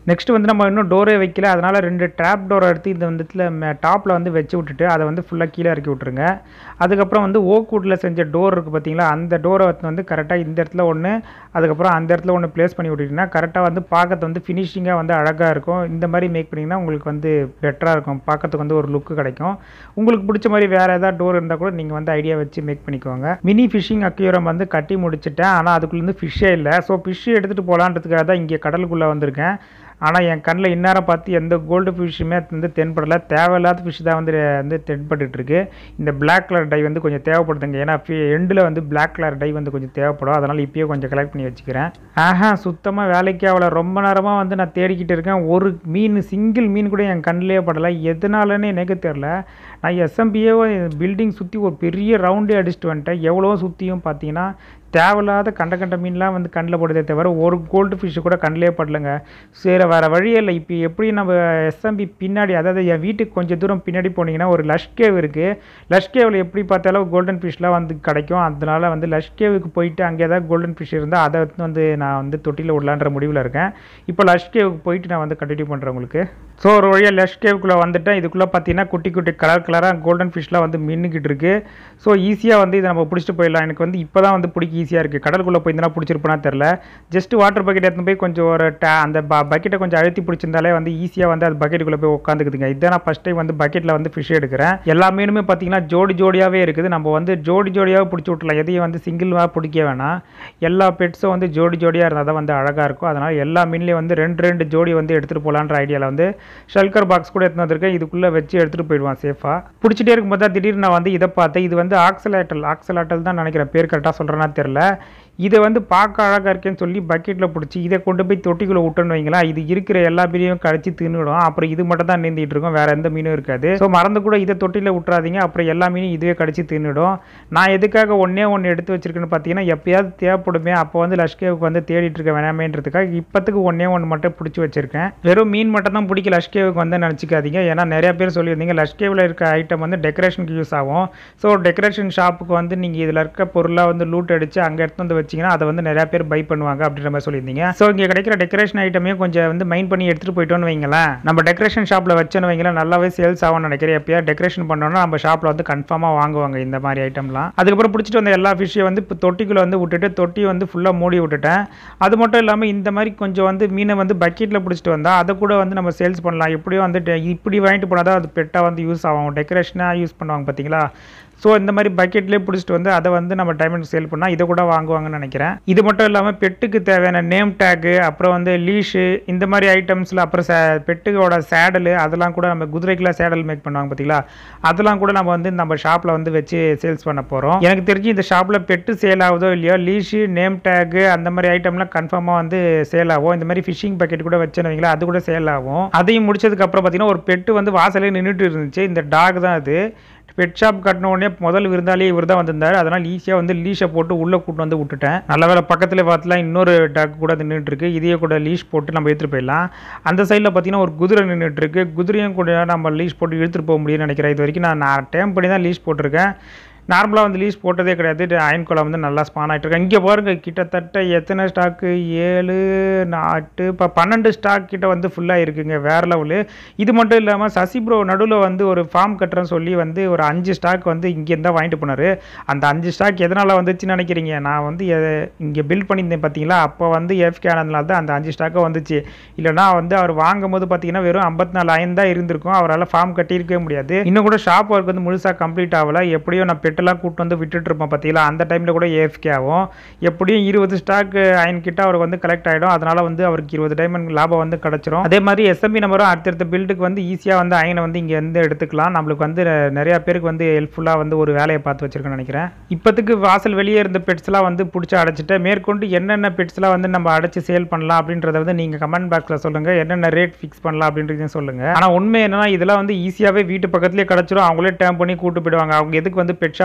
நெக்ஸ்ட் வந்து நம்ம இன்னும் டோரே வைக்கல அதனால் ரெண்டு ட்ராப் டோரை எடுத்து இந்த வந்து டாப்பில் வந்து வச்சு விட்டுட்டு அதை வந்து ஃபுல்லாக கீழே இறக்கி விட்ருங்க அதுக்கப்புறம் வந்து ஓக் வுட்டில் செஞ்ச டோர் இருக்குது பார்த்தீங்களா அந்த டோரை வந்து கரெக்டாக இந்த இடத்துல ஒன்று அதுக்கப்புறம் அந்த இடத்துல ஒன்று ப்ளேஸ் பண்ணி விட்டுட்டிங்கன்னா கரெக்டாக வந்து பார்க்கறது வந்து ஃபினிஷிங்காக வந்து அழகாக இருக்கும் இந்த மாதிரி மேக் பண்ணிங்கன்னா உங்களுக்கு வந்து பெட்டராக இருக்கும் பார்க்கறதுக்கு வந்து ஒரு லுக்கு கிடைக்கும் உங்களுக்கு பிடிச்ச மாதிரி வேறு ஏதாவது டோர் இருந்தால் கூட நீங்கள் வந்து ஐடியா வச்சு மேக் பண்ணிக்கோங்க மினி ஃபிஷிங் அக்யூரம் வந்து கட்டி முடிச்சிட்டேன் ஆனால் அதுக்குள்ளேருந்து ஃபிஷ்ஷே இல்லை ஸோ ஃபிஷ் எடுத்துகிட்டு போகலான்றதுக்காக தான் இங்கே கடலுக்குள்ளே வந்திருக்கேன் ஆனால் என் கண்ணில் இந்நேரம் பார்த்து எந்த கோல்டு ஃபிஷ்ஷுமே வந்து தென்படலை தேவையில்லாத ஃபிஷ் தான் வந்து வந்து தென்பட்டுட்டு இருக்கு இந்த Black கலர் டை வந்து கொஞ்சம் தேவைப்படுதுங்க ஏன்னா எண்டில் வந்து Black கலர் டை வந்து கொஞ்சம் தேவைப்படும் அதனால் இப்பயே கொஞ்சம் கலெக்ட் பண்ணி வச்சுக்கிறேன் ஆஹா சுத்தமாக வேலைக்கு ஆகல ரொம்ப நேரமாக வந்து நான் தேடிக்கிட்டு இருக்கேன் ஒரு மீன் சிங்கிள் மீன் கூட என் கண்ணிலே படலை எதனாலன்னு எனக்கு தெரில நான் எஸ்எம்பிஏ பில்டிங் சுற்றி ஒரு பெரிய ரவுண்டே அடிச்சுட்டு வந்துட்டேன் எவ்வளோ சுற்றியும் பார்த்தீங்கன்னா தேவையில்லாத கண்ட கண்ட மீன்லாம் வந்து கண்ணில் போடுதே தவிர ஒரு கோல்டு ஃபிஷ்ஷு கூட கண்ணிலே படலைங்க சரி வேறு வழியே இல்லை இப்போ எப்படி நம்ம எஸ்எம்பி பின்னாடி அதாவது என் வீட்டுக்கு கொஞ்சம் தூரம் பின்னாடி போனீங்கன்னா ஒரு லஷ் கேவ் இருக்குது லஷ் கேவில் எப்படி பார்த்தாலும் கோல்டன் ஃபிஷ்லாம் வந்து கிடைக்கும் அதனால வந்து லஷ் கேவுக்கு போயிட்டு அங்கே ஏதாவது கோல்டன் ஃபிஷ் இருந்தால் அதை வந்து நான் வந்து தொட்டியில் விடலான்ற முடிவில் இருக்கேன் இப்போ லஷ் கேவுக்கு போயிட்டு நான் வந்து கண்டினியூ பண்ணுறேன் உங்களுக்கு ஸோ ஒரு வழியாக லஷ் கேவுக்குள்ளே வந்துட்டேன் இதுக்குள்ளே பார்த்தீங்கன்னா குட்டி குட்டி கலர் கலராக கோல்டன் ஃபிஷ்லாம் வந்து மின்னுக்கிட்டு இருக்கு ஸோ ஈஸியாக வந்து இதை நம்ம பிடிச்சிட்டு போயிடலாம் எனக்கு வந்து இப்போ தான் வந்து பிடிக்க ஈஸியாக இருக்குது கடலுக்குள்ளே போயிருந்தா பிடிச்சிருப்பேனா தெரில ஜஸ்ட் வாட்டர் பக்கெட் எடுத்து போய் கொஞ்சம் ஒரு டே அந்த ப பக்கெட்டை கொஞ்சம் அழுத்தி பிடிச்சிருந்தாலே வந்து ஈஸியாக வந்து அது பக்கெட்டுக்குள்ளே போய் உட்காந்துக்குதுங்க இதான் நான் ஃபஸ்ட் டைம் வந்து பக்கெட்டில் வந்து ஃபிஷ் எடுக்கிறேன் எல்லா மீனுமே பார்த்தீங்கன்னா ஜோடி ஜோடியாகவே இருக்குது நம்ம வந்து ஜோடி ஜோடியாக பிடிச்சி விட்றலாம் எதையும் வந்து சிங்கிளாக பிடிக்க வேணாம் எல்லா பெட்ஸும் வந்து ஜோடி ஜோடியாக இருந்தால் தான் வந்து அழகாக இருக்கும் அதனால் எல்லா மீன்லேயும் வந்து ரெண்டு ரெண்டு ஜோடி வந்து எடுத்துகிட்டு போகலான்ற ஐடியாவில் வந்து ஷல்கர் பாக்ஸ் கூட எடுத்துன்னு வந்திருக்கேன் இதுக்குள்ளே வச்சு எடுத்துகிட்டு போயிடுவான் சேஃபாக பிடிச்சிட்டே இருக்கும்போது தான் திடீர்னு நான் வந்து இதை பார்த்தேன் இது வந்து ஆக்சலேட்டல் ஆக்சலேட்டல் தான் நினைக்கிறேன் பேர் கரெக்டாக சொல்கிறேன்னா தெரில இதை வந்து பார்க்க அழகாக இருக்கேன்னு சொல்லி பக்கெட்டில் பிடிச்சி இதை கொண்டு போய் தொட்டிக்குள்ளே விட்டோன்னு வைங்களேன் இது இருக்கிற எல்லா மீனையும் கடிச்சு தின்னுடும் அப்புறம் இது மட்டும் தான் நீந்திட்டு இருக்கும் வேற எந்த மீனும் இருக்காது ஸோ மறந்து கூட இதை தொட்டியில் விட்றாதீங்க அப்புறம் எல்லா மீனும் இதுவே கடிச்சு தின்னுடும் நான் எதுக்காக ஒன்றே ஒன்று எடுத்து வச்சிருக்கேன்னு பார்த்தீங்கன்னா எப்பயாவது தேவைப்படுமே அப்போ வந்து லஷ்கேவுக்கு வந்து தேடிட்டு இருக்க வேணாமேன்றதுக்காக இப்போத்துக்கு ஒன்றே ஒன்று மட்டும் பிடிச்சி வச்சிருக்கேன் வெறும் மீன் மட்டும் தான் பிடிக்க லஷ்கேவுக்கு வந்து நினச்சிக்காதீங்க ஏன்னா நிறைய பேர் சொல்லியிருந்தீங்க லஷ்கேவில் இருக்க ஐட்டம் வந்து டெக்கரேஷனுக்கு யூஸ் ஆகும் ஸோ டெக்கரேஷன் ஷாப்புக்கு வந்து நீங்கள் இதில் இருக்க பொருளாக வந்து லூட் அடித்து அங்கே எடுத்து வந்து வச்சிங்கன்னா அதை வந்து நிறைய பேர் பை பண்ணுவாங்க அப்படின்ற மாதிரி சொல்லியிருந்தீங்க ஸோ இங்கே கிடைக்கிற டெக்கரேஷன் ஐட்டமே கொஞ்சம் வந்து மைண்ட் பண்ணி எடுத்துகிட்டு போயிட்டோன்னு வைங்களேன் நம்ம டெக்கரேஷன் ஷாப்பில் வச்சோன்னு வைங்களேன் நல்லாவே சேல்ஸ் ஆகும்னு நினைக்கிறேன் எப்பயா டெக்கரேஷன் பண்ணோன்னா நம்ம ஷாப்பில் வந்து கன்ஃபார்மாக வாங்குவாங்க இந்த மாதிரி ஐட்டம்லாம் அதுக்கப்புறம் பிடிச்சிட்டு வந்த எல்லா ஃபிஷ்ஷையும் வந்து இப்போ தொட்டிக்குள்ளே வந்து விட்டுட்டு தொட்டி வந்து ஃபுல்லாக மூடி விட்டுட்டேன் அது மட்டும் இல்லாமல் இந்த மாதிரி கொஞ்சம் வந்து மீனை வந்து பக்கெட்டில் பிடிச்சிட்டு வந்தால் அதை கூட வந்து நம்ம சேல்ஸ் பண்ணலாம் எப்படியும் வந்து டெ- இப்படி வாங்கிட்டு போனால் தான் அது பெட்டாக வந்து யூஸ் ஆகும் டெக்கரேஷனாக யூஸ் பண்ணுவாங்க பார்த்தீங்களா ஸோ இந்த மாதிரி பக்கெட்லேயே பிடிச்சிட்டு வந்து அதை வந்து நம்ம டைமண்ட் சேல் பண்ணால் இதை கூட வாங்குவாங்கன்னு நினைக்கிறேன் இது மட்டும் இல்லாமல் பெட்டுக்கு தேவையான நேம் டேக்கு அப்புறம் வந்து லீஷு இந்த மாதிரி ஐட்டம்ஸில் அப்புறம் சே பெட்டுக்கோட சேடலு அதெல்லாம் கூட நம்ம குதிரைக்கெலாம் சேடல் மேக் பண்ணுவாங்க பார்த்தீங்களா அதெல்லாம் கூட நம்ம வந்து நம்ம ஷாப்பில் வந்து வச்சு சேல்ஸ் பண்ண போகிறோம் எனக்கு தெரிஞ்சு இந்த ஷாப்பில் பெட்டு சேல் ஆகுதோ இல்லையோ லீஷு நேம் டேக்கு அந்த மாதிரி ஐட்டம்லாம் கன்ஃபார்மாக வந்து சேல் ஆகும் இந்த மாதிரி ஃபிஷிங் பக்கெட் கூட வச்சுன்னு வைங்களேன் அது கூட சேல் ஆகும் அதையும் முடிச்சதுக்கு அப்புறம் பார்த்தீங்கன்னா ஒரு பெட்டு வந்து வாசலே நின்றுட்டு இருந்துச்சு இந்த டாக் தான் அது பெட் ஷாப் கட்டின உடனே முதல் விருந்தாலே இவர் தான் வந்திருந்தார் அதனால் ஈஸியாக வந்து லீஷை போட்டு உள்ளே கூட்டு வந்து விட்டுட்டேன் நல்ல வேலை பக்கத்தில் பார்த்துலாம் இன்னொரு டாக் கூட நின்றுட்டு இருக்கு இதையே கூட லீஷ் போட்டு நம்ம எடுத்துகிட்டு போயிடலாம் அந்த சைடில் பார்த்தீங்கன்னா ஒரு குதிரை நின்றுட்டு இருக்கு குதிரையும் கூட நம்ம லீஷ் போட்டு இழுத்துட்டு போக முடியும்னு நினைக்கிறேன் இது வரைக்கும் நான் நான் டைம் பண்ணி தான் லீஷ் போட்டிருக்கேன் நார்மலாக வந்து லீஸ் போட்டதே கிடையாது அயன் குளம் வந்து நல்லா ஸ்பான் ஆகிட்டு இருக்கு இங்கே பாருங்க கிட்டத்தட்ட எத்தனை ஸ்டாக்கு ஏழு நாட்டு இப்போ பன்னெண்டு ஸ்டாக் கிட்ட வந்து ஃபுல்லாக இருக்குங்க வேற லெவலு இது மட்டும் இல்லாமல் சசி ப்ரோ நடுவில் வந்து ஒரு ஃபார்ம் கட்டுறேன்னு சொல்லி வந்து ஒரு அஞ்சு ஸ்டாக் வந்து இங்கேருந்து தான் வாங்கிட்டு போனார் அந்த அஞ்சு ஸ்டாக் எதனால் வந்துச்சுன்னு நினைக்கிறீங்க நான் வந்து இங்கே பில் பண்ணியிருந்தேன் பார்த்தீங்களா அப்போ வந்து எஃப்கே ஆனதுனால தான் அந்த அஞ்சு ஸ்டாக்கை வந்துச்சு இல்லைனா வந்து அவர் வாங்கும் போது பார்த்தீங்கன்னா வெறும் ஐம்பத்தி நாலு அயன் தான் இருந்திருக்கும் அவரால் ஃபார்ம் கட்டியிருக்கவே முடியாது இன்னும் கூட ஷாப் ஒர்க் வந்து முழுசாக கம்ப்ளீட் ஆகல எப்படியோ நான் பெட்டெல்லாம் கூட்டு வந்து விட்டுட்டு இருப்பேன் பார்த்தீங்களா அந்த டைமில் கூட ஏஎஃப்கே ஆகும் எப்படியும் இருபது ஸ்டாக் அயன் கிட்ட அவருக்கு வந்து கலெக்ட் ஆகிடும் அதனால வந்து அவருக்கு இருபது டைமண்ட் லாபம் வந்து கிடச்சிரும் அதே மாதிரி எஸ்எம்பி நம்பரும் அடுத்தடுத்த பில்டுக்கு வந்து ஈஸியாக வந்து அயனை வந்து இங்கே இருந்து எடுத்துக்கலாம் நம்மளுக்கு வந்து நிறைய பேருக்கு வந்து ஹெல்ப்ஃபுல்லாக வந்து ஒரு வேலையை பார்த்து வச்சிருக்கேன்னு நினைக்கிறேன் இப்போத்துக்கு வாசல் வெளியே இருந்த பெட்ஸ்லாம் வந்து பிடிச்சி அடைச்சிட்டு மேற்கொண்டு என்னென்ன பெட்ஸ்லாம் வந்து நம்ம அடைச்சி சேல் பண்ணலாம் அப்படின்றத வந்து நீங்கள் கமெண்ட் பாக்ஸில் சொல்லுங்கள் என்னென்ன ரேட் ஃபிக்ஸ் பண்ணலாம் அப்படின்றதையும் சொல்லுங்கள் ஆனால் உண்மை என்னன்னா இதெல்லாம் வந்து ஈஸியாகவே வீட்டு பக்கத்துலேயே கிடச்சிரும் அவங்களே டேம் பண்ணி கூட்டு போயிடுவாங்க அவங்க எதுக்கு வந்து பெட் ஷாப்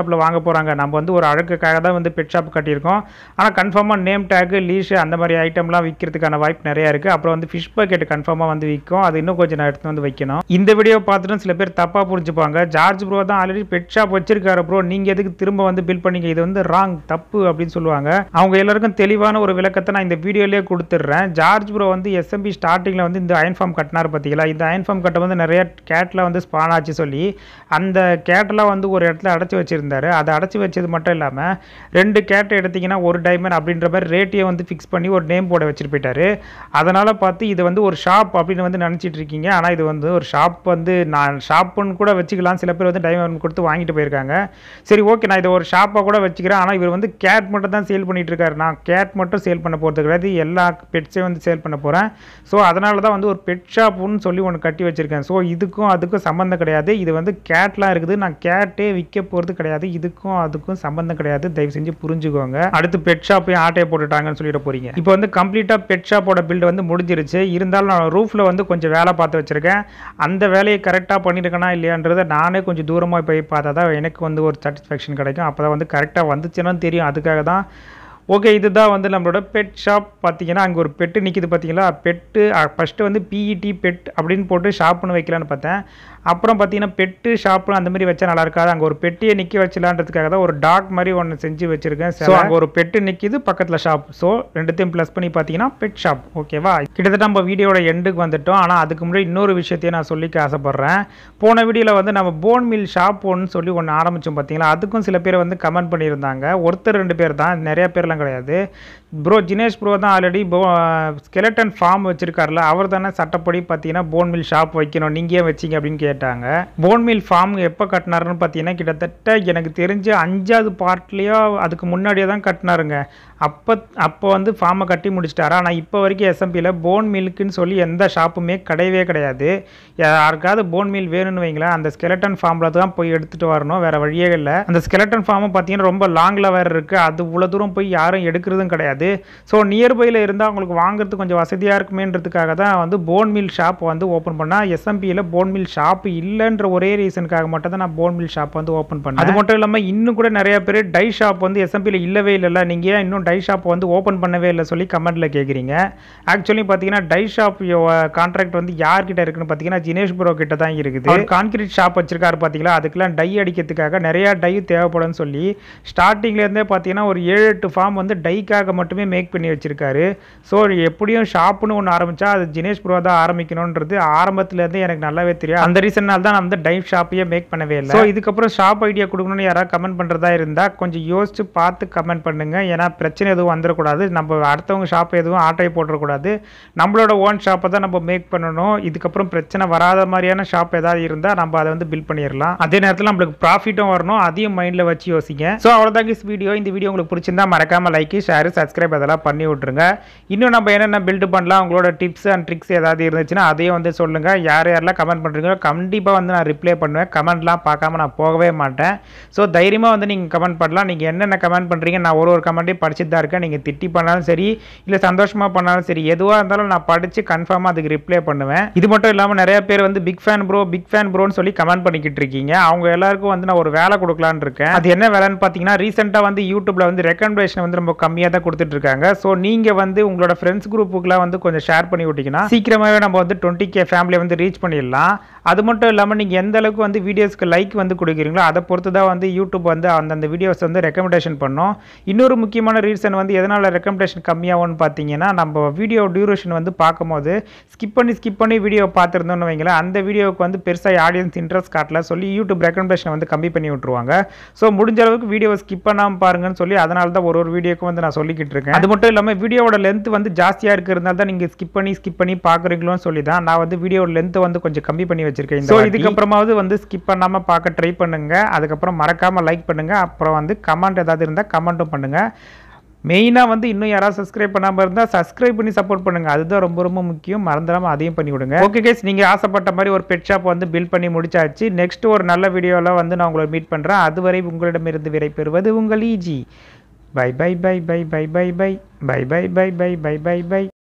ஷாப்பில் வாங்க போகிறாங்க நம்ம வந்து ஒரு அழகுக்காக தான் வந்து பெட் ஷாப் கட்டியிருக்கோம் ஆனால் கன்ஃபார்மாக நேம் டேக்கு லீஷு அந்த மாதிரி ஐட்டம்லாம் விற்கிறதுக்கான வாய்ப்பு நிறையா இருக்குது அப்புறம் வந்து ஃபிஷ் பக்கெட் கன்ஃபார்மாக வந்து விற்கும் அது இன்னும் கொஞ்சம் நான் எடுத்து வந்து வைக்கணும் இந்த வீடியோ பார்த்துட்டு சில பேர் தப்பாக புரிஞ்சுப்பாங்க ஜார்ஜ் ப்ரோ தான் ஆல்ரெடி பெட் ஷாப் வச்சிருக்காரு ப்ரோ நீங்கள் எதுக்கு திரும்ப வந்து பில் பண்ணீங்க இது வந்து ராங் தப்பு அப்படின்னு சொல்லுவாங்க அவங்க எல்லாருக்கும் தெளிவான ஒரு விளக்கத்தை நான் இந்த வீடியோலேயே கொடுத்துட்றேன் ஜார்ஜ் ப்ரோ வந்து எஸ்எம்பி ஸ்டார்டிங்கில் வந்து இந்த அயன் ஃபார்ம் கட்டினார் பார்த்தீங்களா இந்த அயன் ஃபார்ம் கட்ட வந்து நிறைய கேட்டில் வந்து ஸ்பான் ஆச்சு சொல்லி அந்த கேட்டெல்லாம் வந்து ஒரு இடத்துல அடைச்சி வச்சுருந்தாரு அதை அடைச்சி வச்சது மட்டும் இல்லாமல் ரெண்டு கேட்டை எடுத்தீங்கன்னா ஒரு டைமண்ட் அப்படின்ற மாதிரி ரேட்டையும் வந்து ஃபிக்ஸ் பண்ணி ஒரு நேம் போர்டை வச்சுட்டு போயிட்டாரு அதனால் பார்த்து இது வந்து ஒரு ஷாப் அப்படின்னு வந்து நினச்சிட்டு இருக்கீங்க ஆனால் இது வந்து ஒரு ஷாப் வந்து நான் ஷாப்புன்னு கூட வச்சுக்கலாம் சில பேர் வந்து டைமண்ட் கொடுத்து வாங்கிட்டு போயிருக்காங்க சரி ஓகே நான் இதை ஒரு ஷாப்பாக கூட வச்சுக்கிறேன் ஆனால் இவர் வந்து கேட் மட்டும் தான் சேல் பண்ணிட்டு இருக்காரு நான் கேட் மட்டும் சேல் பண்ண போகிறது கிடையாது எல்லா பெட்ஸையும் வந்து சேல் பண்ண போகிறேன் ஸோ அதனால தான் வந்து ஒரு பெட் ஷாப்புன்னு சொல்லி ஒன்று கட்டி வச்சுருக்கேன் ஸோ இதுக்கும் அதுக்கும் சம்மந்தம் கிடையாது இது வந்து கேட்லாம் இருக்குது நான் கேட்டே விற்க போகிறது கிடையாது இதுக்கும் அதுக்கும் சம்மந்தம் கிடையாது தயவு செஞ்சு புரிஞ்சுக்கோங்க அடுத்து பெட் ஷாப்பையும் ஆட்டையை போட்டுட்டாங்கன்னு சொல்லிட போறீங்க இப்போ வந்து கம்ப்ளீட்டாக பெட் ஷாப்போட பில்டு வந்து முடிஞ்சிருச்சு இருந்தாலும் நான் ரூஃபில் வந்து கொஞ்சம் வேலை பார்த்து வச்சுருக்கேன் அந்த வேலையை கரெக்டாக பண்ணியிருக்கேனா இல்லையான்றதை நானே கொஞ்சம் தூரமாக போய் பார்த்தா தான் எனக்கு வந்து ஒரு சாட்டிஸ்ஃபேக்ஷன் கிடைக்கும் அப்போ தான் வந்து கரெக்டாக வந்துச்சுன்னு தெரியும் அதுக்காக தான் ஓகே இதுதான் வந்து நம்மளோட பெட் ஷாப் பார்த்தீங்கன்னா அங்கே ஒரு பெட்டு நிற்கிது பார்த்தீங்களா பெட்டு ஃபஸ்ட்டு வந்து பிஇடி பெட் அப்படின்னு போட்டு ஷாப்னு வைக்கலான்னு பார்த்தேன் அப்புறம் பார்த்தீங்கன்னா பெட்டு ஷாப்னு அந்த மாதிரி வச்சா நல்லா இருக்காது அங்கே ஒரு பெட்டியை நிற்க வச்சலான்றதுக்காக தான் ஒரு டாக் மாதிரி ஒன்று செஞ்சு வச்சுருக்கேன் ஸோ அங்கே ஒரு பெட்டு நிற்கிது பக்கத்தில் ஷாப் ஸோ ரெண்டுத்தையும் ப்ளஸ் பண்ணி பார்த்தீங்கன்னா பெட் ஷாப் ஓகேவா கிட்டத்தட்ட நம்ம வீடியோட எண்டுக்கு வந்துட்டோம் ஆனால் அதுக்கு முன்னாடி இன்னொரு விஷயத்தையும் நான் சொல்லிக்க ஆசைப்பட்றேன் போன வீடியோவில் வந்து நம்ம போன் மில் ஷாப் ஒன்று சொல்லி ஒன்று ஆரம்பித்தோம் பார்த்தீங்களா அதுக்கும் சில பேர் வந்து கமெண்ட் பண்ணியிருந்தாங்க ஒருத்தர் ரெண்டு பேர் தான் நிறைய பேர்லாம் கிடையாது ப்ரோ ஜினேஷ் ப்ரோ தான் ஆல்ரெடி போ ஸ்கெலட்டன் ஃபார்ம் வச்சிருக்காருல அவர் தானே சட்டப்படி பார்த்தீங்கன்னா போன் மில் ஷாப் வைக்கணும் நீங்கள் ஏன் வச்சிங்க அப்படின்னு கேட்டாங்க போன் மில் ஃபார்ம் எப்போ கட்டினாருன்னு பார்த்தீங்கன்னா கிட்டத்தட்ட எனக்கு தெரிஞ்சு அஞ்சாவது பார்ட்லேயோ அதுக்கு முன்னாடியே தான் கட்டினாருங்க அப்போ அப்போ வந்து ஃபார்மை கட்டி முடிச்சிட்டாரு ஆனால் இப்போ வரைக்கும் எஸ்எம்பியில் போன் மில்க்குன்னு சொல்லி எந்த ஷாப்புமே கிடையவே கிடையாது யாருக்காவது போன் மில் வேணும்னு வைங்களேன் அந்த ஸ்கெலட்டன் ஃபார்மில் தான் போய் எடுத்துகிட்டு வரணும் வேறு வழியே இல்லை அந்த ஸ்கெலட்டன் ஃபார்மும் பார்த்தீங்கன்னா ரொம்ப லாங்கில் வேறு இருக்குது அது இவ்வளோ தூரம் போய் யாரும் எடுக்கிறதும் கிடையாது ஸோ நியர்பையில் இருந்தால் அவங்களுக்கு வாங்குறது கொஞ்சம் வசதியாக இருக்குமேன்றதுக்காக தான் வந்து போன் மில் ஷாப் வந்து ஓப்பன் பண்ணால் எஸ்எம்பியில் போன் மில் ஷாப் இல்லைன்ற ஒரே ரீசனுக்காக மட்டும் தான் நான் போன் மில் ஷாப் வந்து ஓப்பன் பண்ணேன் அது மட்டும் இல்லாமல் இன்னும் கூட நிறைய பேர் டை ஷாப் வந்து எஸ்எம்பியில் இல்லவே இல்லைல்ல நீங்கள் ஏன் இன்னும் டை ஷாப் வந்து ஓப்பன் பண்ணவே இல்லை சொல்லி கமெண்ட்டில் கேட்குறீங்க ஆக்சுவலி பார்த்தீங்கன்னா டை ஷாப் கான்ட்ராக்ட் வந்து யார்கிட்ட இருக்குன்னு பார்த்தீங்கன்னா ஜினேஷ் ப்ரோ கிட்ட தான் இருக்குது அவர் கான்கிரீட் ஷாப் வச்சிருக்காரு பார்த்தீங்களா அதுக்கெல்லாம் டை அடிக்கிறதுக்காக நிறையா டை தேவைப்படும்னு சொல்லி ஸ்டார்டிங்லேருந்தே பார்த்தீங்கன்னா ஒரு ஏழு எட்டு ஃபார்ம் வந்து டைக்காக மட்டுமே மேக் பண்ணி வச்சிருக்காரு ஸோ எப்படியும் ஷாப்னு ஒன்று ஆரம்பிச்சா அது ஜினேஷ் ப்ரோ தான் ஆரம்பிக்கணுன்றது ஆரம்பத்துலேருந்தே எனக்கு நல்லாவே தெரியும் அந்த ரீசனால் தான் நான் வந்து டை ஷாப்பையே மேக் பண்ணவே இல்லை ஸோ இதுக்கப்புறம் ஷாப் ஐடியா கொடுக்கணும்னு யாராவது கமெண்ட் பண்ணுறதா இருந்தால் கொஞ்சம் யோசிச்சு பார்த்து கமெண்ட் பண்ணுங்க ஏன்னா பிரச்சனை எதுவும் வந்துடக்கூடாது நம்ம அடுத்தவங்க ஷாப் எதுவும் ஆட்டை போட்டுறக்கூடாது நம்மளோட ஓன் ஷாப்பை தான் நம்ம மேக் பண்ணணும் இதுக்கப்புறம் பிரச்சனை வராத மாதிரியான ஷாப் ஏதாவது இருந்தால் நம்ம அதை வந்து பில் பண்ணிடலாம் அதே நேரத்தில் நம்மளுக்கு ப்ராஃபிட்டும் வரணும் அதையும் மைண்டில் வச்சு யோசிங்க ஸோ அவ்வளோதாங்க வீடியோ இந்த வீடியோ உங்களுக்கு பிடிச்சிருந்தா மறக்காம லைக் ஷேர் சப்ஸ்கிரைப் அதெல்லாம் பண்ணி விட்ருங்க இன்னும் நம்ம என்னென்ன பில்டு பண்ணலாம் உங்களோட டிப்ஸ் அண்ட் ட்ரிக்ஸ் ஏதாவது இருந்துச்சுன்னா அதையும் வந்து சொல்லுங்கள் யார் யாரெல்லாம் கமெண்ட் பண்ணுறீங்களோ கண்டிப்பாக வந்து நான் ரிப்ளை பண்ணுவேன் கமெண்ட்லாம் பார்க்காம நான் போகவே மாட்டேன் ஸோ தைரியமாக வந்து நீங்கள் கமெண்ட் பண்ணலாம் நீங்கள் என்னென்ன கமெண்ட் பண்ணுறீங்க நான் ஒரு ஒரு கமெண்ட்டையும் படிச்சுட்டு தான் இருக்கேன் நீங்கள் திட்டி பண்ணாலும் சரி இல்லை சந்தோஷமாக பண்ணாலும் சரி எதுவாக இருந்தாலும் நான் படித்து கன்ஃபார்மாக அதுக்கு ரிப்ளை பண்ணுவேன் இது மட்டும் இல்லாமல் நிறைய பேர் வந்து big fan bro big fan ப்ரோன்னு சொல்லி கமெண்ட் பண்ணிக்கிட்டு இருக்கீங்க அவங்க எல்லாருக்கும் வந்து நான் ஒரு வேலை கொடுக்கலான்னு இருக்கேன் அது என்ன வேலைன்னு பார்த்தீங்கன்னா ரீசெண்டாக வந்து யூடியூப்ல வந்து ரெக்கமெண்டேஷன் வந்து ரொம்ப கம்மியாக தான் கொடுத்துட்டு இருக்காங்க ஸோ நீங்கள் வந்து உங்களோட ஃப்ரெண்ட்ஸ் குரூப்புக்குலாம் வந்து கொஞ்சம் ஷேர் பண்ணி விட்டீங்கன்னா சீக்கிரமாகவே நம்ம வந்து டுவெண்ட்டி கே ஃபேமிலியை வந்து ரீச் பண்ணிடலாம் அது மட்டும் இல்லாமல் நீங்கள் எந்த அளவுக்கு வந்து வீடியோஸ்க்கு லைக் வந்து கொடுக்குறீங்களோ அதை பொறுத்து தான் வந்து யூடியூப் வந்து அந்தந்த வீடியோஸ் வந்து ரெக்கமெண்டேஷன் பண்ணும் இன்னொரு முக்கியமான ரீசன் வந்து எதனால் ரெக்கமெண்டேஷன் கம்மியாகும்னு பார்த்தீங்கன்னா நம்ம வீடியோ டியூரேஷன் வந்து பார்க்கும்போது ஸ்கிப் பண்ணி ஸ்கிப் பண்ணி வீடியோ பார்த்துருந்தோம்னு வைங்களேன் அந்த வீடியோவுக்கு வந்து பெருசாக ஆடியன்ஸ் இன்ட்ரெஸ்ட் காட்டல சொல்லி யூடியூப் ரெக்கமெண்டேஷன் வந்து கம்மி பண்ணி விட்ருவாங்க ஸோ முடிஞ்ச அளவுக்கு வீடியோவை ஸ்கிப் பண்ணாமல் பாருங்கன்னு சொல்லி அதனால தான் ஒரு ஒரு வீடியோக்கும் வந்து நான் சொல்லிக்கிட்டு இருக்கேன் அது மட்டும் இல்லாமல் வீடியோவோட லென்த் வந்து ஜாஸ்தியாக இருக்கிறதுனால தான் நீங்கள் ஸ்கிப் பண்ணி ஸ்கிப் பண்ணி பார்க்குறீங்களோன்னு சொல்லி தான் நான் வந்து வீடியோட லென்த்தை வந்து கொஞ்சம் கம்மி பண்ணி வச்சிருக்கேன் ஸோ இதுக்கப்புறமாவது வந்து ஸ்கிப் பண்ணாமல் பார்க்க ட்ரை பண்ணுங்க அதுக்கப்புறம் மறக்காமல் லைக் பண்ணுங்க அப்புறம் வந்து கமெண்ட் ஏதாவது இருந்தால் கமெண்ட்டும் பண்ணுங்க மெயினாக வந்து இன்னும் யாராவது சப்ஸ்கிரைப் பண்ணாமல் இருந்தால் சப்ஸ்கிரைப் பண்ணி சப்போர்ட் பண்ணுங்க அதுதான் ரொம்ப ரொம்ப முக்கியம் மறந்துடாமல் அதையும் பண்ணி விடுங்க ஓகே கேஸ் நீங்கள் ஆசைப்பட்ட மாதிரி ஒரு பெட் ஷாப் வந்து பில் பண்ணி முடிச்சாச்சு நெக்ஸ்ட் ஒரு நல்ல வீடியோவில் வந்து நான் உங்களை மீட் பண்ணுறேன் அதுவரை உங்களிடமிருந்து விடை பெறுவது உங்கள் ஈஜி bye bye bye bye bye bye bye bye bye bye bye bye bye by